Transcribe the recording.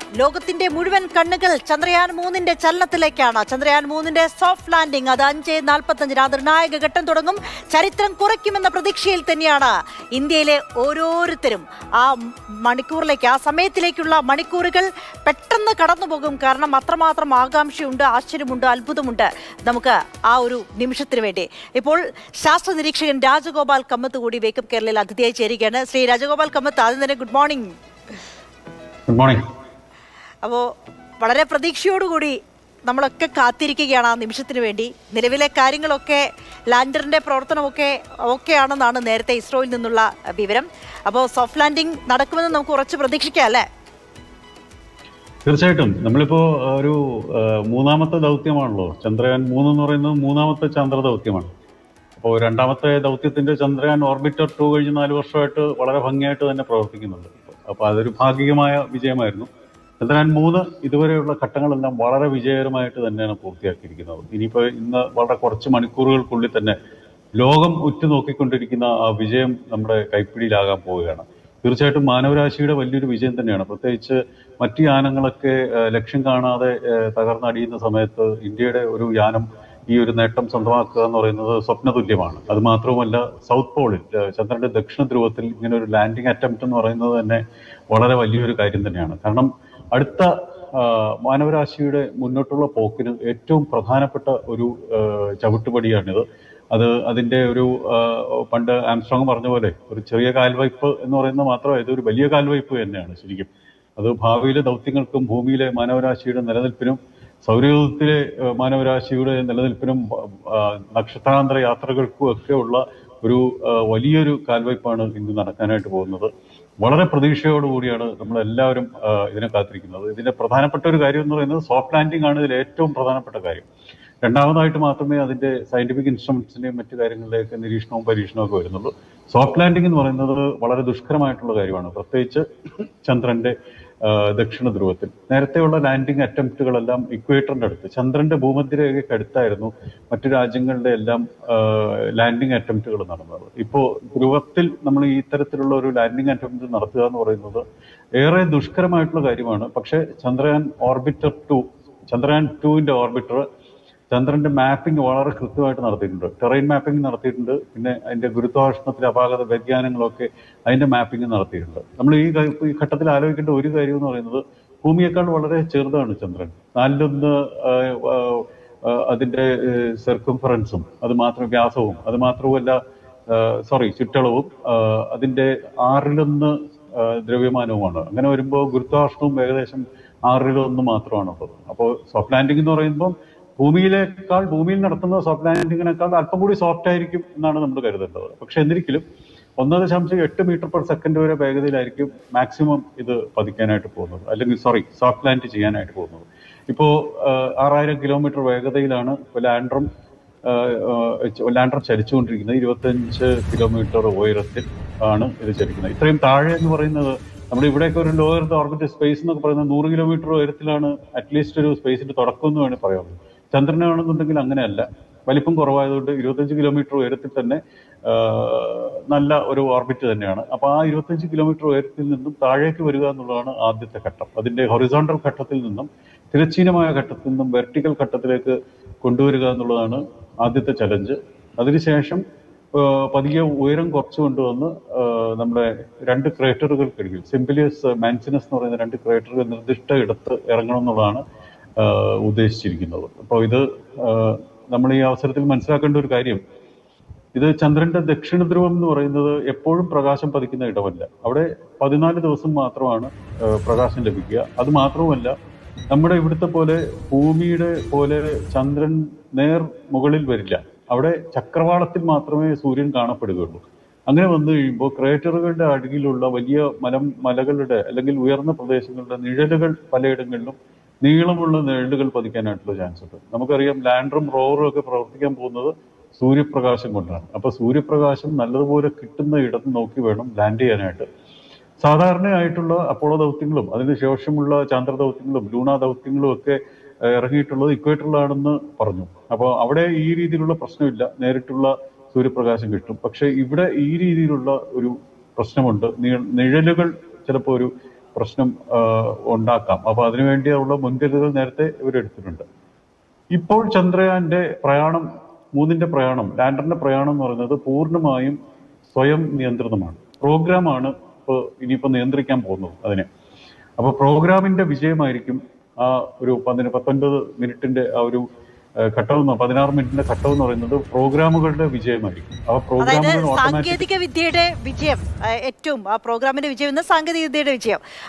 ലോകത്തിന്റെ മുഴുവൻ കണ്ണുകൾ ചന്ദ്രയാൻ മൂന്നിന്റെ ചലനത്തിലേക്കാണ് ചന്ദ്രയാൻ മൂന്നിന്റെ സോഫ്റ്റ് ലാൻഡിംഗ് അത് അഞ്ച് നാൽപ്പത്തഞ്ചിന് ആ നിർണായക ഘട്ടം തുടങ്ങും ചരിത്രം കുറയ്ക്കുമെന്ന പ്രതീക്ഷയിൽ തന്നെയാണ് ഇന്ത്യയിലെ ഓരോരുത്തരും ആ മണിക്കൂറിലേക്ക് ആ സമയത്തിലേക്കുള്ള മണിക്കൂറുകൾ പെട്ടെന്ന് കടന്നുപോകും കാരണം അത്രമാത്രം ആകാംക്ഷയുണ്ട് ആശ്ചര്യമുണ്ട് അത്ഭുതമുണ്ട് നമുക്ക് ആ ഒരു നിമിഷത്തിന് വേണ്ടി ഇപ്പോൾ ശാസ്ത്ര നിരീക്ഷകൻ രാജഗോപാൽ കമ്മത്ത് കൂടി വേക്കപ്പ് കേരളയിൽ അതിഥിയായി ചേരുകയാണ് ശ്രീ രാജഗോപാൽ കമ്മത്ത് ആദ്യം തന്നെ ഗുഡ് മോർണിംഗ് ഗുഡ് മോർണിംഗ് അപ്പോൾ വളരെ പ്രതീക്ഷയോടുകൂടി നമ്മളൊക്കെ കാത്തിരിക്കുകയാണ് ആ നിമിഷത്തിന് വേണ്ടി നിലവിലെ കാര്യങ്ങളൊക്കെ ലാൻഡറിന്റെ പ്രവർത്തനമൊക്കെ ഓക്കെ ആണെന്നാണ് നേരത്തെ ഇസ്രോയിൽ നിന്നുള്ള വിവരം അപ്പോൾ സോഫ്റ്റ് ലാൻഡിംഗ് നടക്കുമെന്ന് നമുക്ക് ഉറച്ച് പ്രതീക്ഷിക്കാം അല്ലേ തീർച്ചയായിട്ടും നമ്മളിപ്പോ ഒരു ആ, മൂന്നാമത്തെ ദൗത്യമാണല്ലോ ചന്ദ്രയാൻ മൂന്ന് എന്ന് പറയുന്നത് മൂന്നാമത്തെ ചന്ദ്ര ദൗത്യമാണ് അപ്പോൾ രണ്ടാമത്തെ ദൗത്യത്തിന്റെ ചന്ദ്രയാൻ ഓർബിറ്റർ ടു കഴിഞ്ഞ് നാല് വർഷമായിട്ട് വളരെ ഭംഗിയായിട്ട് തന്നെ പ്രവർത്തിക്കുന്നുണ്ട് അപ്പോൾ അതൊരു ഭാഗികമായ വിജയമായിരുന്നു ചന്ദ്രയാൻ മൂന്ന് ഇതുവരെയുള്ള ഘട്ടങ്ങളെല്ലാം വളരെ വിജയകരമായിട്ട് തന്നെയാണ് പൂർത്തിയാക്കിയിരിക്കുന്നത് ഇനിയിപ്പോൾ ഇന്ന് വളരെ കുറച്ച് മണിക്കൂറുകൾക്കുള്ളിൽ തന്നെ ലോകം ഉറ്റുനോക്കിക്കൊണ്ടിരിക്കുന്ന ആ വിജയം നമ്മുടെ കൈപ്പിടിയിലാകാൻ പോവുകയാണ് തീർച്ചയായിട്ടും മാനവരാശിയുടെ വലിയൊരു വിജയം തന്നെയാണ് പ്രത്യേകിച്ച് മറ്റു യാനങ്ങളൊക്കെ ആ, ലക്ഷ്യം കാണാതെ ആ, തകർന്നടിയുന്ന സമയത്ത് ഇന്ത്യയുടെ ഒരു യാനം ഈ ഒരു നേട്ടം സ്വന്തമാക്കുക എന്ന് പറയുന്നത് സ്വപ്നതുല്യമാണ് അത് മാത്രവുമല്ല സൗത്ത് പോളിൽ ആ, ചന്ദ്രന്റെ ദക്ഷിണ ധ്രുവത്തിൽ ഇങ്ങനെ ഒരു ലാൻഡിംഗ് അറ്റംപ്റ്റ് എന്ന് പറയുന്നത് തന്നെ വളരെ വലിയൊരു കാര്യം തന്നെയാണ് കാരണം അടുത്ത ആ, മാനവരാശിയുടെ മുന്നോട്ടുള്ള പോക്കിന് ഏറ്റവും പ്രധാനപ്പെട്ട ഒരു ആ, ചവിട്ടുപടിയാണിത് അത് അതിന്റെ ഒരു ആ, പണ്ട് ആംസ്ട്രോങ് പറഞ്ഞ പോലെ ഒരു ചെറിയ കാൽവയ്പ് എന്ന് പറയുന്നത് മാത്രമല്ല ഇതൊരു വലിയ കാൽവയ്പ് തന്നെയാണ് ശരിക്കും അത് ഭാവിയിലെ ദൗത്യങ്ങൾക്കും ഭൂമിയിലെ മാനവരാശിയുടെ നിലനിൽപ്പിനും സൗരയൂഥത്തിലെ ആ, മാനവരാശിയുടെ നിലനിൽപ്പിനും ആ, നക്ഷത്രാന്തര യാത്രകൾക്കും ഒക്കെ ഉള്ള ഒരു ആ, വലിയൊരു കാൽവയ്പാണ് ഇന്ന് നടക്കാനായിട്ട് പോകുന്നത് വളരെ പ്രതീക്ഷയോടുകൂടിയാണ് നമ്മൾ എല്ലാവരും ആ, ഇതിനെ കാത്തിരിക്കുന്നത് ഇതിന്റെ പ്രധാനപ്പെട്ട ഒരു കാര്യം എന്ന് പറയുന്നത് സോഫ്റ്റ് ലാൻഡിംഗ് ആണ് ഇതിൽ ഏറ്റവും പ്രധാനപ്പെട്ട കാര്യം രണ്ടാമതായിട്ട് മാത്രമേ അതിന്റെ സയന്റിഫിക് ഇൻസ്ട്രുമെന്റ്സിന്റെയും മറ്റു കാര്യങ്ങളിലേക്ക് നിരീക്ഷണവും പരീക്ഷണവും ഒക്കെ വരുന്നുള്ളൂ സോഫ്റ്റ് ലാൻഡിംഗ് എന്ന് പറയുന്നത് വളരെ ദുഷ്കരമായിട്ടുള്ള കാര്യമാണ് പ്രത്യേകിച്ച് ചന്ദ്രന്റെ ആ, ദക്ഷിണ ധ്രുവത്തിൽ നേരത്തെയുള്ള ലാൻഡിംഗ് അറ്റംപ്റ്റുകളെല്ലാം ഇക്വേറ്ററിന്റെ അടുത്ത് ചന്ദ്രന്റെ ഭൂമധ്യരേഖയ്ക്ക് അടുത്തായിരുന്നു മറ്റു രാജ്യങ്ങളുടെ എല്ലാം ലാൻഡിംഗ് അറ്റംപ്റ്റുകൾ നടന്നത് ഇപ്പോൾ ധ്രുവത്തിൽ നമ്മൾ ഈ ഇത്തരത്തിലുള്ള ഒരു ലാൻഡിംഗ് അറ്റംപ്റ്റ് നടത്തുക എന്ന് പറയുന്നത് ഏറെ ദുഷ്കരമായിട്ടുള്ള കാര്യമാണ് പക്ഷേ ചന്ദ്രയാൻ ഓർബിറ്റർ ടു ചന്ദ്രയാൻ ടുവിന്റെ ഓർബിറ്റർ ചന്ദ്രന്റെ മാപ്പിംഗ് വളരെ കൃത്യമായിട്ട് നടത്തിയിട്ടുണ്ട് ടെറൈൻ മാപ്പിംഗ് നടത്തിയിട്ടുണ്ട് പിന്നെ അതിന്റെ ഗുരുത്വാകർഷണത്തിലെ അപാകത വ്യതിയാനങ്ങളൊക്കെ അതിന്റെ മാപ്പിംഗ് നടത്തിയിട്ടുണ്ട് നമ്മൾ ഈ ക- ഈ ഘട്ടത്തിൽ ആലോചിക്കേണ്ട ഒരു കാര്യം എന്ന് പറയുന്നത് ഭൂമിയേക്കാൾ വളരെ ചെറുതാണ് ചന്ദ്രൻ നാലിലൊന്ന് ആ, ആ, ആ, അതിന്റെ സെർക്കുംഫറൻസും അത് മാത്രം വ്യാസവും അത് മാത്രവുമല്ല സോറി ചുറ്റളവും ആ, അതിന്റെ ആറിലൊന്ന് ആ, ദ്രവ്യമാനവുമാണ് അങ്ങനെ വരുമ്പോൾ ഗുരുത്വാകർഷണവും ഏകദേശം ആറിലൊന്ന് മാത്രമാണുള്ളത് അപ്പോൾ സോഫ്റ്റ് ലാൻഡിംഗ് എന്ന് പറയുമ്പോൾ ഭൂമിയിലേക്കാൾ ഭൂമിയിൽ നടത്തുന്ന സോഫ്റ്റ് ലാൻഡിങ്ങിനേക്കാൾ അല്പം കൂടി സോഫ്റ്റ് ആയിരിക്കും എന്നാണ് നമ്മൾ കരുതേണ്ടത് പക്ഷെ എന്നിരിക്കലും ഒന്ന് ദശാംശം എട്ട് മീറ്റർ പെർ സെക്കൻഡ് വരെ വേഗതയിലായിരിക്കും മാക്സിമം ഇത് പതിക്കാനായിട്ട് പോകുന്നത് അല്ലെങ്കിൽ സോറി സോഫ്റ്റ് ലാൻഡ് ചെയ്യാനായിട്ട് പോകുന്നത് ഇപ്പോൾ ആറായിരം കിലോമീറ്റർ വേഗതയിലാണ് ഇപ്പോൾ ലാൻഡറും ലാൻഡർ ചലിച്ചുകൊണ്ടിരിക്കുന്നത് ഇരുപത്തഞ്ച് കിലോമീറ്റർ ഉയരത്തിൽ ആണ് ഇത് ചലിക്കുന്നത് ഇത്രയും താഴെ എന്ന് പറയുന്നത് നമ്മുടെ ഇവിടെയൊക്കെ ഒരു ലോ എർത്ത് ഓർബിറ്റ് സ്പേസ് എന്നൊക്കെ പറയുന്നത് നൂറ് കിലോമീറ്റർ ഉയരത്തിലാണ് അറ്റ്ലീസ്റ്റ് ഒരു സ്പേസിന്റെ തുടക്കം എന്ന് വേണമെങ്കിൽ പറയാവുള്ളൂ ചന്ദ്രനാണെന്നുണ്ടെങ്കിൽ അങ്ങനെയല്ല വലിപ്പം കുറവായതുകൊണ്ട് ഇരുപത്തഞ്ച് കിലോമീറ്റർ ഉയരത്തിൽ തന്നെ ആ, നല്ല ഒരു ഓർബിറ്റ് തന്നെയാണ് അപ്പൊ ആ ഇരുപത്തഞ്ച് കിലോമീറ്റർ ഉയരത്തിൽ നിന്നും താഴേക്ക് വരിക എന്നുള്ളതാണ് ആദ്യത്തെ ഘട്ടം അതിന്റെ ഹൊറിസോണ്ടൽ ഘട്ടത്തിൽ നിന്നും തിരച്ചീനമായ ഘട്ടത്തിൽ നിന്നും വെർട്ടിക്കൽ ഘട്ടത്തിലേക്ക് കൊണ്ടുവരിക എന്നുള്ളതാണ് ആദ്യത്തെ ചലഞ്ച് അതിനുശേഷം ആ, പതിയെ ഉയരം കുറച്ച് കൊണ്ടുവന്ന് ആ, നമ്മുടെ രണ്ട് ക്രേറ്ററുകൾക്കിടയിൽ സിംപിലിയസ് മാൻസിനസ് എന്ന് പറയുന്ന രണ്ട് ക്രേറ്ററുകൾ നിർദ്ദിഷ്ട ഇടത്ത് ഇറങ്ങണം എന്നുള്ളതാണ് ആ, ഉദ്ദേശിച്ചിരിക്കുന്നത് അപ്പോൾ ഇത് ആ, നമ്മൾ ഈ അവസരത്തിൽ മനസ്സിലാക്കേണ്ട ഒരു കാര്യം ഇത് ചന്ദ്രന്റെ ദക്ഷിണ ധ്രുവം എന്ന് പറയുന്നത് എപ്പോഴും പ്രകാശം പതിക്കുന്ന ഇടമല്ല അവിടെ പതിനാല് ദിവസം മാത്രമാണ് ആ, പ്രകാശം ലഭിക്കുക അത് മാത്രവുമല്ല നമ്മുടെ ഇവിടുത്തെ പോലെ ഭൂമിയുടെ പോലെ ചന്ദ്രൻ നേർ മുകളിൽ വരില്ല അവിടെ ചക്രവാളത്തിൽ മാത്രമേ സൂര്യൻ കാണപ്പെടുകയുള്ളൂ അങ്ങനെ വന്നു കഴിയുമ്പോൾ ക്രേറ്ററുകളുടെ അടിയിലുള്ള വലിയ മലം മലകളുടെ അല്ലെങ്കിൽ ഉയർന്ന പ്രദേശങ്ങളുടെ നിഴലുകൾ പലയിടങ്ങളിലും നീളമുള്ള നിഴലുകൾ പതിക്കാനായിട്ടുള്ള ചാൻസ് ഉണ്ട് നമുക്കറിയാം ലാൻഡറും റോവറും ഒക്കെ പ്രവർത്തിക്കാൻ പോകുന്നത് സൂര്യപ്രകാശം കൊണ്ടാണ് അപ്പൊ സൂര്യപ്രകാശം നല്ലതുപോലെ കിട്ടുന്ന ഇടത്ത് നോക്കി വേണം ലാൻഡ് ചെയ്യാനായിട്ട് സാധാരണയായിട്ടുള്ള അപ്പോളോ ദൗത്യങ്ങളും അതിനുശേഷമുള്ള ചാന്ദ്ര ദൗത്യങ്ങളും ലൂണ ദൗത്യങ്ങളും ഒക്കെ ഏഹ്, ഇറങ്ങിയിട്ടുള്ളത് ഇക്വേറ്ററിലാണെന്ന് പറഞ്ഞു അപ്പോൾ അവിടെ ഈ രീതിയിലുള്ള പ്രശ്നമില്ല നേരിട്ടുള്ള സൂര്യപ്രകാശം കിട്ടും പക്ഷെ ഇവിടെ ഈ രീതിയിലുള്ള ഒരു പ്രശ്നമുണ്ട് നീ- നിഴലുകൾ ചിലപ്പോൾ ഒരു പ്രശ്നം ആ, ഉണ്ടാക്കാം അപ്പൊ അതിനുവേണ്ടിയുള്ള മുൻകരുതൽ നേരത്തെ ഇവരെടുത്തിട്ടുണ്ട് ഇപ്പോൾ ചന്ദ്രയാന്റെ പ്രയാണം മൂന്നിന്റെ പ്രയാണം ലാൻഡറിന്റെ പ്രയാണം എന്ന് പറയുന്നത് പൂർണ്ണമായും സ്വയം നിയന്ത്രിതമാണ് പ്രോഗ്രാമാണ് ഇപ്പോൾ ഇനിയിപ്പോൾ നിയന്ത്രിക്കാൻ പോകുന്നത് അതിനെ അപ്പോൾ പ്രോഗ്രാമിന്റെ വിജയമായിരിക്കും ആ ഒരു പതിന് പത്തൊൻപത് മിനിറ്റിന്റെ ആ ഒരു ഏഹ്, ഘട്ടം എന്ന് പതിനാറ് മിനിറ്റിന്റെ ഘട്ടം എന്ന് പറയുന്നത് പ്രോഗ്രാമുകളുടെ വിജയമായിരിക്കും ആ അതായത് പ്രോഗ്രാമുകൾ ഓട്ടോമാറ്റിക് സാങ്കേതിക വിദ്യയുടെ വിജയം ആ, ഏറ്റവും ആ പ്രോഗ്രാമിന്റെ വിജയം എന്ന സാങ്കേതിക വിദ്യയുടെ വിജയം